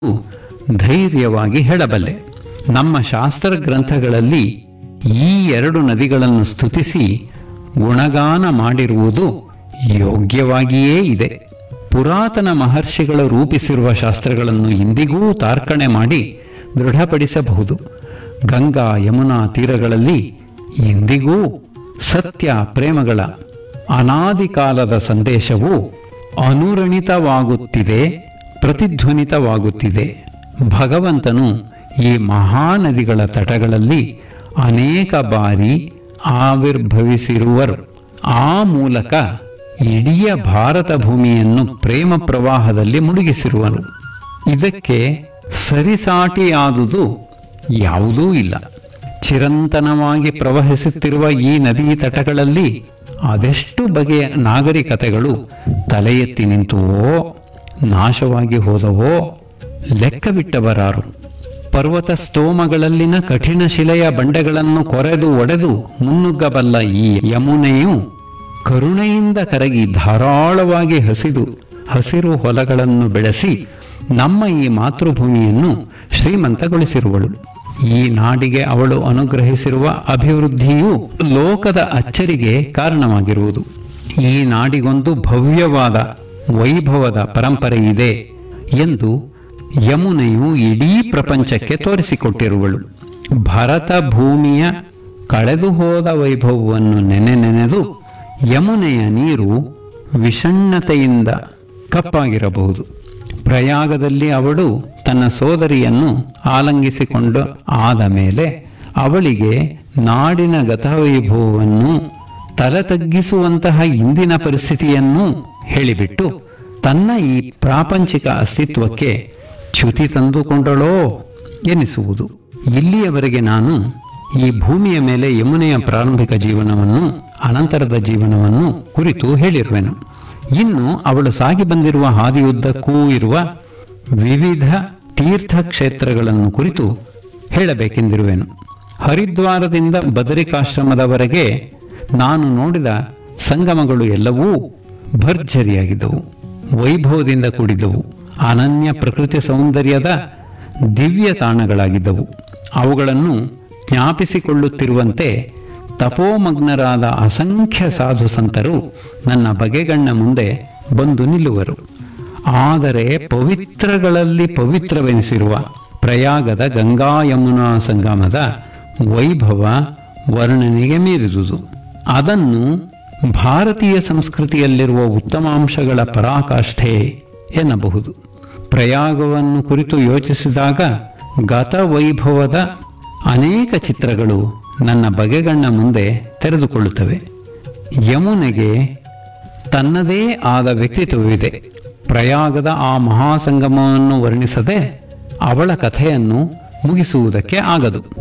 ಧೈರ್ಯವಾಗಿ ಹೇಳಬಲ್ಲೆ ನಮ್ಮ ಶಾಸ್ತ್ರ ಗ್ರಂಥಗಳಲ್ಲಿ ಈ ಎರಡು ನದಿಗಳನ್ನು ಸ್ತುತಿಸಿ ಗುಣಗಾನ ಮಾಡಿರುವುದು ಯೋಗ್ಯವಾಗಿಯೇ ಇದೆ ಪುರಾತನ ಮಹರ್ಷಿಗಳು ರೂಪಿಸಿರುವ ಶಾಸ್ತ್ರಗಳನ್ನು ಇಂದಿಗೂ ತಾರ್ಕಣೆ ಮಾಡಿ ದೃಢಪಡಿಸಬಹುದು ಗಂಗಾ ಯಮುನಾ ತೀರಗಳಲ್ಲಿ ಇಂದಿಗೂ ಸತ್ಯ ಪ್ರೇಮಗಳ ಅನಾದಿ ಕಾಲದ ಸಂದೇಶವು ಅನುರಣಿತವಾಗುತ್ತಿದೆ ಪ್ರತಿಧ್ವನಿತವಾಗುತ್ತಿದೆ ಭಗವಂತನು ಈ ಮಹಾನದಿಗಳ ತಟಗಳಲ್ಲಿ ಅನೇಕ ಬಾರಿ ಆವಿರ್ಭವಿಸಿರುವರು ಆ ಮೂಲಕ ಇಡೀ ಭಾರತ ಭೂಮಿಯನ್ನು ಪ್ರೇಮ ಪ್ರವಾಹದಲ್ಲಿ ಮುಳುಗಿಸಿರುವನು ಇದಕ್ಕೆ ಸರಿಸಾಟಿಯಾದುದು ಯಾವುದೂ ಇಲ್ಲ ಚಿರಂತನವಾಗಿ ಪ್ರವಹಿಸುತ್ತಿರುವ ಈ ನದಿ ತಟಗಳಲ್ಲಿ ಅದೆಷ್ಟು ಬಗೆಯ ನಾಗರಿಕತೆಗಳು ತಲೆ ಎತ್ತಿ ನಿಂತುವೋ ನಾಶವಾಗಿ ಹೋದವೋ ಲೆಕ್ಕವಿಟ್ಟವರಾರು ಪರ್ವತ ಸ್ತೋಮಗಳಲ್ಲಿನ ಕಠಿಣ ಶಿಲೆಯ ಬಂಡೆಗಳನ್ನು ಕೊರೆದು ಒಡೆದು ಮುನ್ನುಗ್ಗಬಲ್ಲ ಈ ಯಮುನೆಯು ಕರುಣೆಯಿಂದ ಕರಗಿ ಧಾರಾಳವಾಗಿ ಹಸಿದು ಹಸಿರು ಹೊಲಗಳನ್ನು ಬೆಳೆಸಿ ನಮ್ಮ ಈ ಮಾತೃಭೂಮಿಯನ್ನು ಶ್ರೀಮಂತಗೊಳಿಸಿರುವಳು ಈ ನಾಡಿಗೆ ಅವಳು ಅನುಗ್ರಹಿಸಿರುವ ಅಭಿವೃದ್ಧಿಯು ಲೋಕದ ಅಚ್ಚರಿಗೆ ಕಾರಣವಾಗಿರುವುದು ಈ ನಾಡಿಗೊಂದು ಭವ್ಯವಾದ ವೈಭವದ ಪರಂಪರೆ ಇದೆ ಎಂದು ಯಮುನೆಯು ಇಡೀ ಪ್ರಪಂಚಕ್ಕೆ ತೋರಿಸಿಕೊಟ್ಟಿರುವಳು ಭರತ ಭೂಮಿಯ ಕಳೆದು ಹೋದ ವೈಭವವನ್ನು ನೆನೆ ನೆನೆದು ಯಮುನೆಯ ನೀರು ವಿಷಣ್ಣತೆಯಿಂದ ಕಪ್ಪಾಗಿರಬಹುದು ಪ್ರಯಾಗದಲ್ಲಿ ಅವಳು ತನ್ನ ಸೋದರಿಯನ್ನು ಆಲಂಗಿಸಿಕೊಂಡು ಆದ ಮೇಲೆ ಅವಳಿಗೆ ನಾಡಿನ ಗತವೈಭವವನ್ನು ತಲೆ ತಗ್ಗಿಸುವಂತಹ ಇಂದಿನ ಪರಿಸ್ಥಿತಿಯನ್ನು ಹೇಳಿಬಿಟ್ಟು ತನ್ನ ಈ ಪ್ರಾಪಂಚಿಕ ಅಸ್ತಿತ್ವಕ್ಕೆ ಚ್ಯುತಿ ತಂದುಕೊಂಡಳೋ ಎನಿಸುವುದು ಇಲ್ಲಿಯವರೆಗೆ ನಾನು ಈ ಭೂಮಿಯ ಮೇಲೆ ಯಮುನೆಯ ಪ್ರಾರಂಭಿಕ ಜೀವನವನ್ನು ಅನಂತರದ ಜೀವನವನ್ನು ಕುರಿತು ಹೇಳಿರುವೆನು ಇನ್ನು ಅವಳು ಸಾಗಿ ಬಂದಿರುವ ಹಾದಿಯುದ್ದಕ್ಕೂ ಇರುವ ವಿವಿಧ ತೀರ್ಥಕ್ಷೇತ್ರಗಳನ್ನು ಕುರಿತು ಹೇಳಬೇಕೆಂದಿರುವೆನು ಹರಿದ್ವಾರದಿಂದ ಬದರಿಕಾಶ್ರಮದವರೆಗೆ ನಾನು ನೋಡಿದ ಸಂಗಮಗಳು ಎಲ್ಲವೂ ಭರ್ಜರಿಯಾಗಿದ್ದವು ವೈಭವದಿಂದ ಕೂಡಿದ್ದವು ಅನನ್ಯ ಪ್ರಕೃತಿ ಸೌಂದರ್ಯದ ದಿವ್ಯ ತಾಣಗಳಾಗಿದ್ದವು ಅವುಗಳನ್ನು ಜ್ಞಾಪಿಸಿಕೊಳ್ಳುತ್ತಿರುವಂತೆ ತಪೋಮಗ್ನರಾದ ಅಸಂಖ್ಯ ಸಾಧು ಸಂತರು ನನ್ನ ಬಗೆಗಣ್ಣ ಮುಂದೆ ಬಂದು ನಿಲ್ಲುವರು ಆದರೆ ಪವಿತ್ರಗಳಲ್ಲಿ ಪವಿತ್ರವೆನಿಸಿರುವ ಪ್ರಯಾಗದ ಗಂಗಾ ಯಮುನಾ ಸಂಗಮದ ವೈಭವ ವರ್ಣನೆಗೆ ಮೀರಿದುದು ಅದನ್ನು ಭಾರತೀಯ ಸಂಸ್ಕೃತಿಯಲ್ಲಿರುವ ಉತ್ತಮಾಂಶಗಳ ಪರಾಕಾಷ್ಠೆ ಎನ್ನಬಹುದು ಪ್ರಯಾಗವನ್ನು ಕುರಿತು ಯೋಚಿಸಿದಾಗ ಗತ ವೈಭವದ ಅನೇಕ ಚಿತ್ರಗಳು ನನ್ನ ಬಗೆಗಣ್ಣ ಮುಂದೆ ತೆರೆದುಕೊಳ್ಳುತ್ತವೆ ಯಮುನೆಗೆ ತನ್ನದೇ ಆದ ವ್ಯಕ್ತಿತ್ವವಿದೆ ಪ್ರಯಾಗದ ಆ ಮಹಾಸಂಗಮವನ್ನು ವರ್ಣಿಸದೆ ಅವಳ ಕಥೆಯನ್ನು ಮುಗಿಸುವುದಕ್ಕೆ ಆಗದು